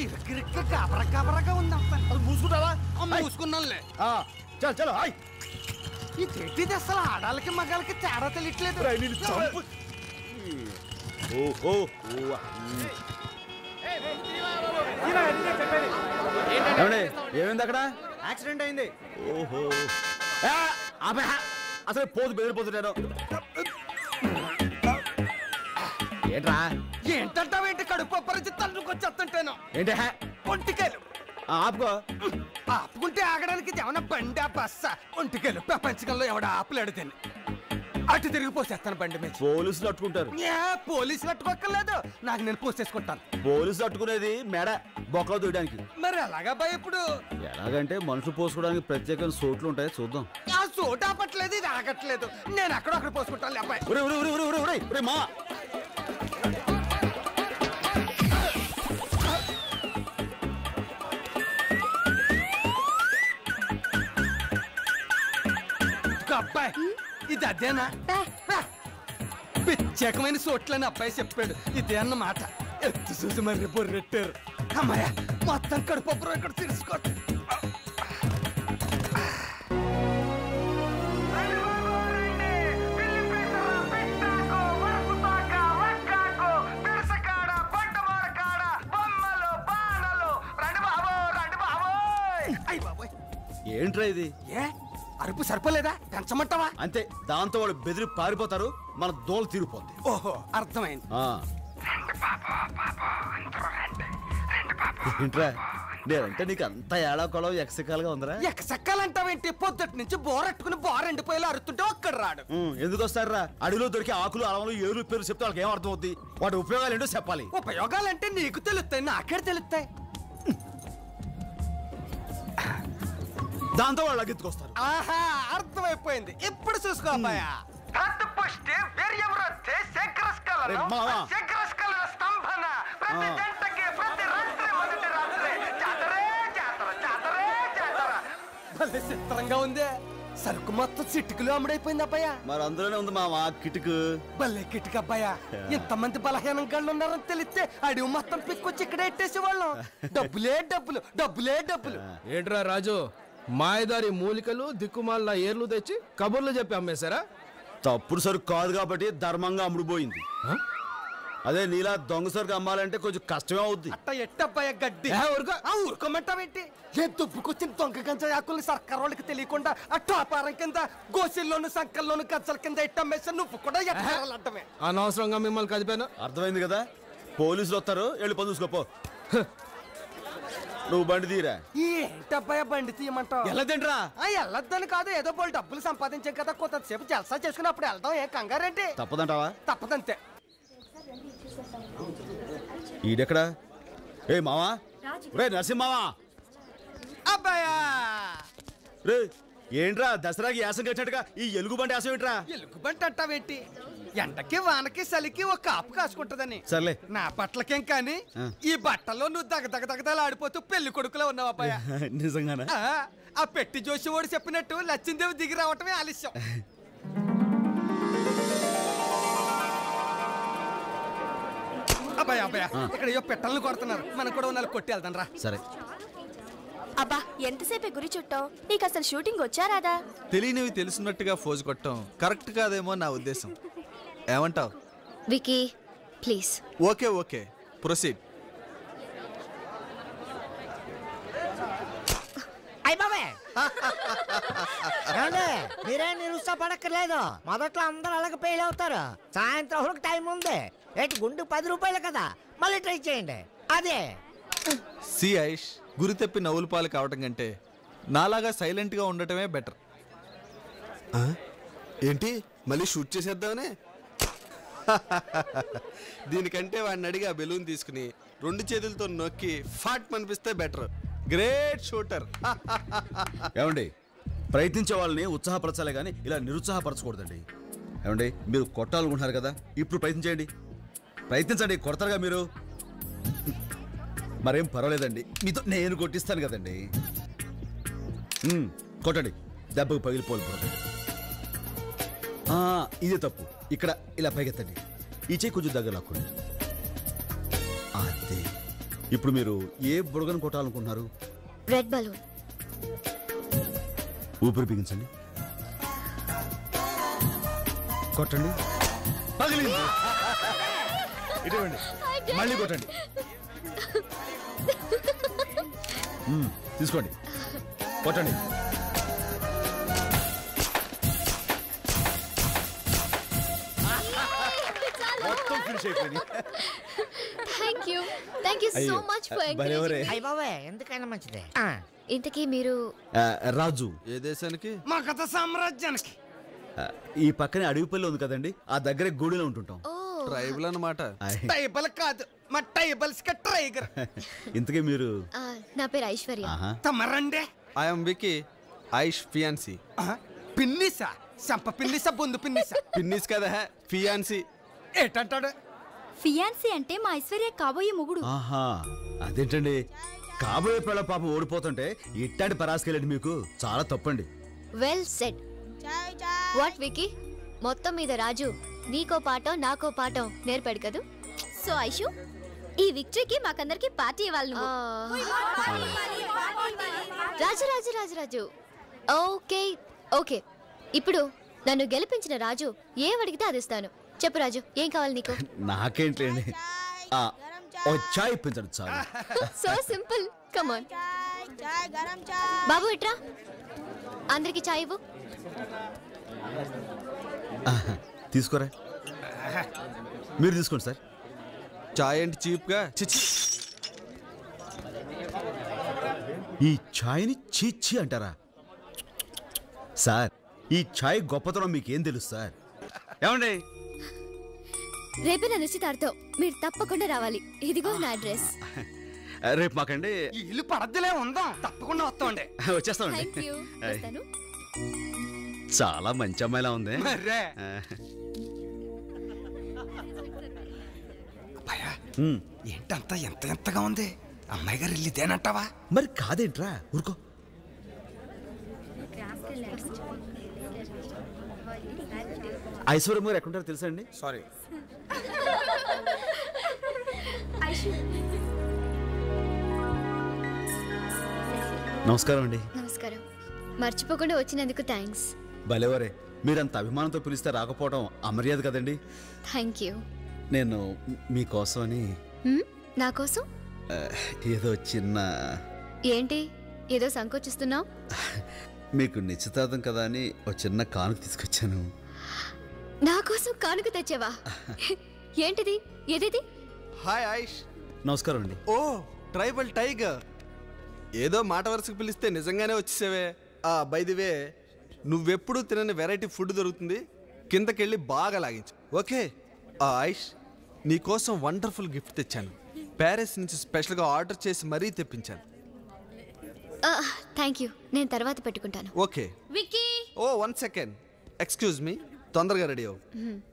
ఇరుకిరుక్కి కాబర కాబరగా ఉంది అంతా అది మూసుకుంటావా మూసుకున్నానులే ఆ, చల్ చలో హాయ్ ఈ తెట్టిది అసలు ఆడాలకి మగాలకి తేడా తెలియట్లేదు రేయ్, నిన్ను చంపు ఓహో ఓ, ఉమ్. ఏమండి ఏమైంది అక్కడ యాక్సిడెంట్ అయింది ఓహో ఆ, ఆపే, ఆ. అసలు పోతు బెదిరిపోతున్నాను ఏంట్రా ఏంటంటావేంటి కడుపు పరిచి తన్నుకొచ్చేస్తుంటాను ఏంటి హే? ఒంటికెలు ఆ, ఆపుకో ఆపుకుంటే ఆగడానికి ఇది ఏమన్నా బండి బస్స ఒంటికెలు ప్రపంచకంలో ఎవడ ఆపలేడు తిని అటు తిరిగి పోసేస్తాను బండి మీద పోలీసులు అట్టుకుంటారు ఏ పోలీసులు అట్టుకోక్కర్లేదు నాకు నేను పోసేసుకుంటాను పోలీసులు అట్టుకునేది మెడ బొక్కలో దూయడానికి మరి ఎలాగా భయ ఇప్పుడు ఎలాగంటే మనుషులు పోసుకోవడానికి ప్రత్యేకమైన సోట్లు ఉంటాయి చూద్దాం ఆ చోటు ఆపట్లేదు ఇది ఆగట్లేదు నేను అక్కడొక్కడ పోసుకుంటాను అబ్బాయి ఒరే ఒరే ఒరే ఒరే ఒరే ఒరే ఒరే మా ఇదిగో అబ్బాయి ఇది అదేనా హ! ప్రత్యేకమైన చోట్లని అబ్బాయి చెప్పాడు ఇదే అన్నమాట ఎత్తు చూసి మరి బొర్రెట్టారు అమ్మాయ మొత్తం కడుపు ఇక్కడ తీసుకోండి ఏంట్రా ఇది ఏ అరుపు సరిపోలేదా పెంచమంటావా అంతే దాంతో వాళ్ళు బెదిరి పారిపోతారు మన దోల తీరిపోద్ది ఓహో అర్థమైంది ఆ. ఏంట్రా నేనంటే నీకు అంత ఏడా కొలం ఎక్సకాలుగా ఉందరా ఎక్కసెక్కాలంటావేంటి పొద్దుటి నుంచి బోరెట్టుకుని బోర్ ఎండిపోయేలా అరుతుంటే ఒక్కడు రాడు ఉమ్, ఎందుకు వస్తారా అడవిలో దొరికే ఆకులు అలవలు ఏలు పేరు చెప్తే వాళ్ళకి ఏం అర్థం అవుద్ది వాటి ఉపయోగాలు ఏంటో చెప్పాలి ఉపయోగాలంటే నీకు తెలుస్తాయి నాకే తెలుస్తాయి దాంతో వాళ్ళు లగ్గెత్తుకొస్తారు ఆహా అర్థమైపోయింది ఇప్పుడు చూసుకో అబ్బాయ పుష్టి వీర్యం వృద్ధి శంకరస్కలనం, అరే మావా. శంకరస్కలన స్తంభన ప్రతి ఆ. జంటకి ప్రతి రాత్రి మొదటి రాత్రి జాతరే జాతర జాతరే జాతర భలే చిత్రంగా ఉంది సరుకు మొత్తం చిట్టుకులు అమ్ముడైపోయింది అబ్బాయ మరి అందులోనే ఉంది మా కిటుకు భలే కిటిక అబ్బాయ ఇంతమంది బలహీనం గళ్ళు ఉన్నారని తెలిస్తే అడివి మొత్తం పిక్కొచ్చి ఇక్కడ ఎట్టేసే వాళ్ళం డబ్బులే డబ్బులు డబ్బులే డబ్బులు ఏంట్రా రాజు మాయదారి మూలికలు దిక్కుమాల ఏర్లు తెచ్చి కబుర్లు చెప్పి అమ్మేశారా తప్పుడు సరుకు కాదు కాబట్టి ధర్మంగా అమ్ముడుపోయింది అదే నీలా దొంగ సరుకు అమ్మాలంటే కొంచెం కష్టమే అవుద్ది అట్ట ఎట్టబ్బాయ గడ్డి ఏ, ఊరుకో. ఆ ఊరుకోమంటావేంటి ఏ దుబ్బుకొచ్చిన దొంగ గంజ ఆకుల్ని సర్కార్ వాళ్ళకి తెలియకుండా ఆ టాపారం కింద గోసిల్లోను సంకల్లోను గజ్జల కింద ఎట్టమ్మేసా నువ్వు కూడా ఎట్టాలంటమే అనవసరంగా మిమ్మల్ని కదిపాను అర్థమైంది కదా పోలీసులు వస్తారు వెళ్ళి పని చూసుకోపో నువ్వు బండి తీరా ఏంటబ్బాయ బండి తీయమంటావు ఎలా తింటరా ఆ, వెళ్ళొద్దని కాదు ఏదో పోలు డబ్బులు సంపాదించాం కదా కొంతసేపు జలసా చేసుకుని అప్పుడు వెళ్దాం ఏ కంగారేంటి తప్పదంటావా తప్పదంతే ఈడెక్కడా ఏ మావా రే నరసింహావా అబ్బాయా రే ఏంట్రా దసరాకి యాసం కట్టినట్టుగా ఈ ఎలుగు బండి యాసం ఏంట్రా ఎలుగుబంటి అంటావేంటి ఎండకి వానకి చలికి ఒక కాపు కాసుకుంటదని సర్లే నా పట్లకేం కానీ ఆ. ఈ బట్టల్లో నువ్వు దగ దగ దగదలు ఆడిపోతూ పెళ్లి కొడుకులో ఉన్నావు అబ్బాయ నిజంగానా ఆ పెట్టి జోషి ఓడి చెప్పినట్టు లచ్చిందేవి దిగి రావటమే ఆలస్యం అబ్బాయి అబ్బాయి ఇక్కడ ఏవో పెట్టలను కొడుతున్నారు మనం కూడా నాలుగు కొట్టి వెళ్దాం రా సరే అబ్బా ఎంతసేపే గురి చుట్టావు నీకు అసలు షూటింగ్ వచ్చారాదా తెలియనివి తెలుసున్నట్టుగా ఫోజు కొట్టడం కరెక్ట్ కాదేమో నా ఉద్దేశం ఏమంటావ్ Vicky please okay okay proceed అయ్య బాబాయ్ ఏమండి మీరేం నిరుత్సాహపడక్కర్లేదు మొదట్లో అందరూ అలాగే ఫెయిల్ అవుతారు సాయంత్రం వరకు టైం ఉంది ఏంటి గుండు పది రూపాయలు కదా మళ్ళీ ట్రై చేయండి అదే సి ఐష్ గురి తప్పి నవ్వుల పాలు కావటం కంటే నాలాగా సైలెంట్గా ఉండటమే బెటర్ ఏంటి మళ్ళీ షూట్ చేసేద్దామనే దీనికంటే వాడిని అడిగి ఆ బెలూన్ తీసుకుని రెండు చేతులతో నొక్కి ఫాట్ మనిపిస్తే బెటర్ గ్రేట్ షూటర్ ఏమండి ప్రయత్నించే వాళ్ళని ఉత్సాహపరచాలి కానీ ఇలా నిరుత్సాహపరచకూడదండి ఏమండి మీరు కొట్టాలనుకుంటున్నారు కదా ఇప్పుడు ప్రయత్నించండి ప్రయత్నించండి కొడతారుగా మీరు మరేం పర్వాలేదండి మీతో నేను కొట్టిస్తాను కదండి ఉమ్, కొట్టండి దెబ్బకు పగిలిపోలు ఆ, ఇదే తప్పు ఇక్కడ ఇలా పైకెత్తండి ఈ చేయి కొంచెం దగ్గర లాక్కోండి అదే ఇప్పుడు మీరు ఏ బుడగను కొట్టాలనుకుంటున్నారు రెడ్ బలూన్ ఊపిరి బిగించండి కొట్టండి పగిలింది ఇటువంటి మళ్ళీ కొట్టండి మ్మ్, తీసుకోండి కొట్టండి మొత్తం ఫినిష్ అయిపోయింది thank you thank you so అయ్యో, మచ్ ఫర్ భలేవరే. అయ్య బాబాయ్ ఎందుకైనా మంచిదే ఆ, ఇంతకీ మీరు ఆ, రాజు ఏ దేశానికి మా కథ సామ్రాజ్యానికి ఆ, ఈ పక్కనే అడవిపల్లి ఉంది కదండి ఆ దగ్గరే గూడిలో ఉంటుంటాం ఓ ట్రైబల్ అన్నమాట ఆయ్. టైబల్ కాదు మా టైబల్స్ కి టైగర్ ఇంతకీ మీరు ఆ, నా పేరు ఐశ్వర్య ఆహా తమరండే ఐఎమ్ వికీ ఐష్ ఫియాన్సీ ఆ, పిన్నిసా సంప పిన్నిసా బొందు పిన్నిసా పిన్నిస్ కదా ఫియాన్సీ ఏటంటాడు ఫియాన్సీ అంటే మా ఐశ్వర్య కాబోయే మొగుడు ఆహా అదేంటండి కాబోయే పిల్ల పాపం ఓడిపోతుంటే ఇట్టాంటి పరాసుకెళ్ళండి మీకు చాలా తప్పండి వెల్ సెట్ వాట్ వికీ మొత్తం మీద రాజు నీకో పాఠం నాకో పాఠం నేర్పాడు కదూ సో ఐషు ఈ విక్టరీకి మాకందరికి పార్టీ ఇవ్వాలి ఆ, రాజు రాజు రాజు రాజు ఓకే ఓకే ఇప్పుడు నన్ను గెలిపించిన రాజు ఏం అడిగితే అది ఇస్తాను చెప్పు రాజు ఏం కావాలి నీకు నాకేంటండి ఆ, ఓ చాయ్ ఇప్పించండి చాలు సో సింపుల్ కమాన్ బాబు ఇట్రా అందరికి చాయ్ ఇవ్వు ఆహా, తీసుకోరా మీరు తీసుకోండి సార్ చాయ్ అంటే చీప్గా చిచి ఈ ఛాయ్ని చీచి అంటారా సార్ ఈ ఛాయ్ గొప్పతనం మీకేం తెలుసు సార్ ఏమండి రేపే నా నిశ్చితార్థం మీరు తప్పకుండా రావాలి ఇదిగో నా అడ్రస్ రేపు మాకండి ఈ ఇల్లు పడద్దులే ఉందాం తప్పకుండా వస్తామండి థ్యాంక్ వచ్చేస్తామండి యూ వస్తాను చాలా మంచి అమ్మాయిలా ఉంది మర్రే ఆ, భయ ఉమ్, ఏంటంత ఎంత ఎంతగా ఉంది అమ్మాయి గారు ఇల్లు ఇదేనంటావా మరి కాదేంట్రా ఊరుకో ఐశ్వర్యం గారు ఎక్కడుంటారో తెలుసా అండి సారీ నమస్కారం అండి నమస్కారం మర్చిపోకుండా వచ్చినందుకు థ్యాంక్స్ భలేవరే మీరంత అభిమానంతో పిలిస్తే రాకపోవడం అమర్యాద కదండి థ్యాంక్ యూ నేను మీకోసమని నా కోసం ఆ, ఏదో చిన్న ఏంటి ఏదో సంకోచిస్తున్నావు మీకు నిశ్చితార్థం కదా అని ఒక చిన్న కానుక తీసుకొచ్చాను నా కోసం కానుక తెచ్చావా ఏంటిది ఏదిది హాయ్ ఐష్ నమస్కారం అండి ఓ ట్రైబల్ టైగర్ ఏదో మాట వరుసకు పిలిస్తే నిజంగానే వచ్చేసావే ఆ బై ది వే నువ్వెప్పుడు తినని వెరైటీ ఫుడ్ దొరుకుతుంది కిందకెళ్ళి బాగా లాగించు ఓకే ఆ ఐష్ నీకోసం వండర్ఫుల్ గిఫ్ట్ తెచ్చాను ప్యారిస్ నుంచి స్పెషల్గా ఆర్డర్ చేసి మరీ తెప్పించాను థ్యాంక్ యూ నేను తర్వాత పెట్టుకుంటాను ఓకే విక్కీ ఓ వన్ సెకండ్ ఎక్స్క్యూజ్ మీ తొందరగా రెడీ అవ్వు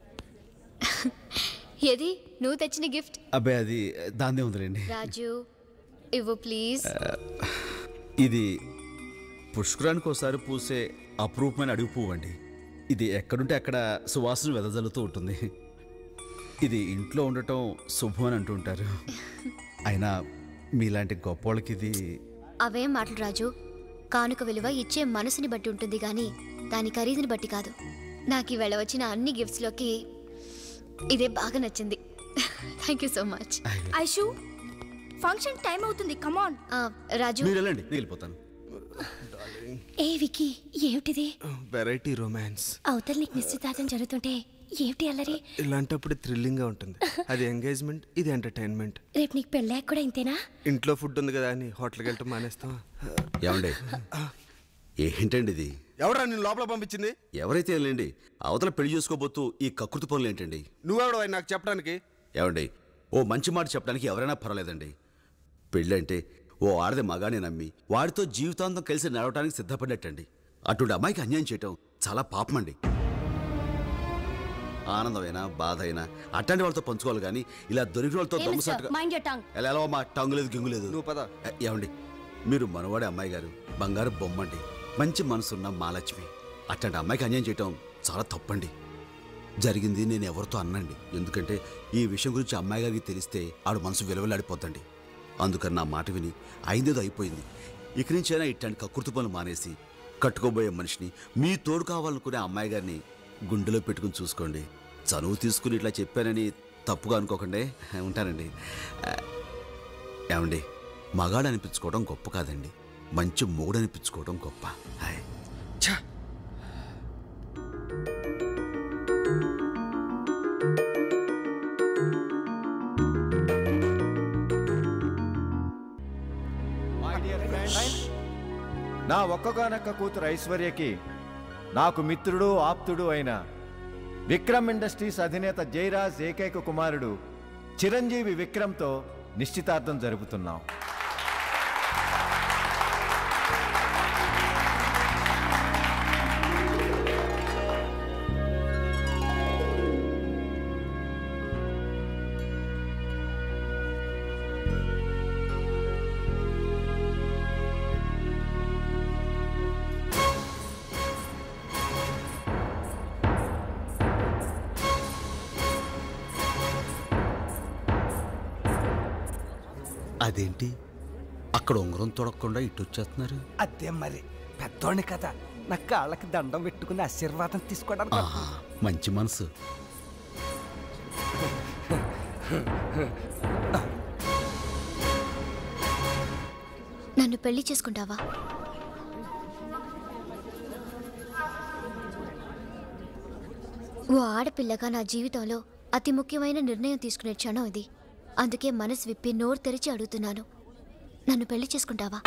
ఏది నువ్వు తెచ్చిన గిఫ్ట్ అబ్బాయి అది దాందే ఉందిలేండి రాజు ఇవ్వు ప్లీజ్ ఇది పుష్కరానికి ఒకసారి పూసే అపురూపమైన అడుగు పువ్వు అండి ఇది ఎక్కడుంటే అక్కడ సువాసన వెదజల్లుతూ ఉంటుంది ఇది ఇంట్లో ఉండటం శుభం అని అంటుంటారు అయినా మీలాంటి గొప్పోళ్ళకి ఇది అవేం మాటలు రాజు కానుక విలువ ఇచ్చే మనసుని బట్టి ఉంటుంది గాని దాని ఖరీదుని బట్టి కాదు నాకు ఈవేళ వచ్చిన అన్ని గిఫ్ట్స్లోకి ఇదే బాగా నచ్చింది thank you so much Aishu function time అవుతుంది కమాన్ రాజు మీరు వెళ్ళండి నేను వెళ్ళిపోతాను ఏ విక్కీ ఏమిటిది వెరైటీ రొమాన్స్ అవతల నీకు నిశ్చితార్థం జరుగుతుంటే ఏమిటి అల్లరి ఇలాంటప్పుడు థ్రిల్లింగ్గా ఉంటుంది అది ఎంగేజ్మెంట్ ఇది ఎంటర్టైన్మెంట్ రేపు నీకు పెళ్ళాక కూడా ఇంతేనా ఇంట్లో ఫుడ్ ఉంది కదా అని హోటల్కి వెళ్ళటం మానేస్తాం ఏమండి ఏంటండి ఇది ఎవరా నేను లోపల పంపించింది ఎవరైతే వెళ్ళండి అవతల పెళ్లి చేసుకోబోతూ ఈ కకృతి పనులు ఏంటండి నువ్వెవడో నాకు చెప్పడానికి ఏమండి ఓ మంచి మాట చెప్పడానికి ఎవరైనా పర్వాలేదండి పెళ్ళంటే ఓ ఆడది మగానే నమ్మి వాడితో జీవితాంతం కలిసి నడవడానికి సిద్ధపడినట్టండి అటువంటి అమ్మాయికి అన్యాయం చేయటం చాలా పాపమండి ఆనందమైనా బాధ అయినా అట్లాంటి వాళ్ళతో పంచుకోవాలి కానీ ఇలా దొరికిన వాళ్ళతో దొంగసాటుగా మైండ్ your tongue. ఎలా ఎలా మా టంగు లేదు గింగు లేదు నువ్వు పద. ఏ, ఏమండి మీరు మనవాడే అమ్మాయి గారు బంగారు బొమ్మండి మంచి మనసున్న మాలక్ష్మి అట్లాంటి అమ్మాయికి అన్యాయం చేయటం చాలా తప్పండి జరిగింది నేను ఎవరితో అన్నండి ఎందుకంటే ఈ విషయం గురించి అమ్మాయి గారికి తెలిస్తే ఆడు మనసు విలువలాడిపోద్దండి అందుకని నా మాట విని అయిందేదో అయిపోయింది ఇక నుంచైనా ఇట్లాంటి కక్కుర్తి పనులు మానేసి కట్టుకోబోయే మనిషిని మీ తోడు కావాలనుకునే అమ్మాయి గారిని గుండెలో పెట్టుకుని చూసుకోండి చనువు తీసుకుని ఇట్లా చెప్పానని తప్పుగా అనుకోకండి ఉంటానండి ఆ, ఏమండి మగాడు అనిపించుకోవడం గొప్ప కాదండి మంచి మొగుడు అనిపించుకోవడం గొప్ప హాయ్ నా ఒక్కగానొక్క కూతురు ఐశ్వర్యకి నాకు మిత్రుడు ఆప్తుడు అయిన విక్రమ్ ఇండస్ట్రీస్ అధినేత జయరాజ్ ఏకైక కుమారుడు చిరంజీవి విక్రమ్తో నిశ్చితార్థం జరుపుతున్నాం అదేంటి అక్కడ ఉంగరం తొడగకుండా ఇటు వచ్చేస్తున్నారు అదే మరి పెద్దోడిని కదా నా కాళ్ళకి దండం పెట్టుకుని ఆశీర్వాదం తీసుకోవడానికి ఆహా, మంచి మనసు నన్ను పెళ్లి చేసుకుంటావా ఓ ఆడపిల్లగా నా జీవితంలో అతి ముఖ్యమైన నిర్ణయం తీసుకునే క్షణం ఇది అందుకే మనసు విప్పి నోరు తెరిచి అడుగుతున్నాను నన్ను పెళ్లి చేసుకుంటావా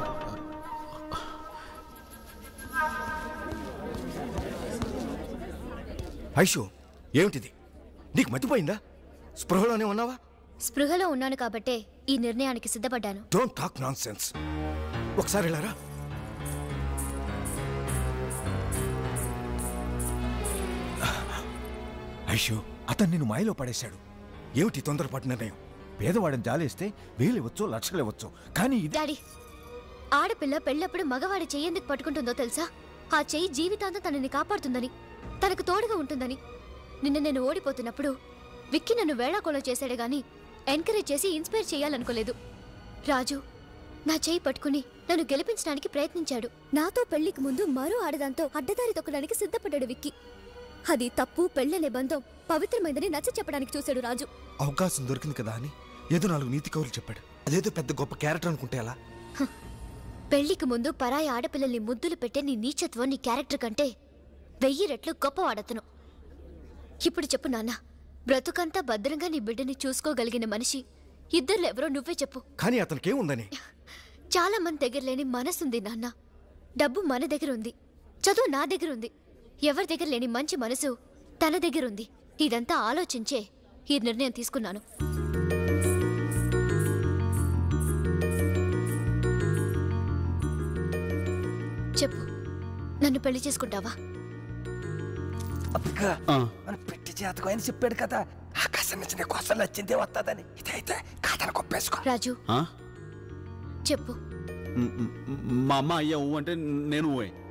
ఐషు ఏమిటిది నీకు మతిపోయిందా స్పృహలోనే ఉన్నావా స్పృహలో ఉన్నాను కాబట్టే ఈ నిర్ణయానికి సిద్ధపడ్డాను డోంట్ టాక్ నాన్ సెన్స్ ఒకసారి వెళ్ళారా ఐషు అతను నిన్ను మాయలో పడేశాడు ఏమిటి తొందరపాటు నిర్ణయం పేదవాడిని జాలేస్తే వేలివ్వచ్చు లక్షలివ్వచ్చు కానీ ఇది డాడీ ఆడపిల్ల పెళ్ళప్పుడు మగవాడి చెయ్యి ఎందుకు పట్టుకుంటుందో తెలుసా ఆ చెయ్యి జీవితాంతం తనని కాపాడుతుందని తనకు తోడుగా ఉంటుందని నిన్న నేను ఓడిపోతున్నప్పుడు విక్కి నన్ను వేళాకోళం చేశాడే గాని ఎంకరేజ్ చేసి ఇన్స్పైర్ చేయాలనుకోలేదు రాజు నా చెయ్యి పట్టుకుని నన్ను గెలిపించడానికి ప్రయత్నించాడు నాతో పెళ్లికి ముందు మరో ఆడదాంతో అడ్డదారి తొక్కడానికి సిద్ధపడ్డాడు విక్కి అది తప్పు పెళ్ళనే బంధం పవిత్రమైందని నచ్చ చెప్పడానికి చూశాడు రాజు అవకాశం దొరికింది కదా అని ఏదో నాలుగు నీతి కౌరులు చెప్పాడు అదేదో పెద్ద గొప్ప క్యారెక్టర్ అనుకుంటే ఎలా పెళ్లికి ముందు పరాయి ఆడపిల్లల్ని ముద్దులు పెట్టే నీ నీచత్వం నీ క్యారెక్టర్ కంటే వెయ్యి రెట్లు గొప్పవాడతను ఇప్పుడు చెప్పు నాన్న బ్రతుకంతా భద్రంగా నీ బిడ్డని చూసుకోగలిగిన మనిషి ఇద్దరు ఎవరో నువ్వే చెప్పు కానీ అతనికేముందని చాలా మంది దగ్గర లేని మనసుంది నాన్న డబ్బు మన దగ్గర ఉంది చదువు నా దగ్గర ఉంది ఎవరి దగ్గర లేని మంచి మనసు తన దగ్గర ఉంది ఇదంతా ఆలోచించే ఈ నిర్ణయం తీసుకున్నాను చెప్పు నన్ను పెళ్లి చేసుకుంటావా అబ్బిగా మన పెట్టి జాతకం అని చెప్పాడు కదా ఆకాశం నుంచి నీకు అసలు నచ్చిందే వస్తుందని ఇదైతే కాదని కొప్పేసుకో రాజు ఆ? చెప్పు మ్, మ్, మా అమ్మ అయ్యా ఊ అంటే నేను ఊయే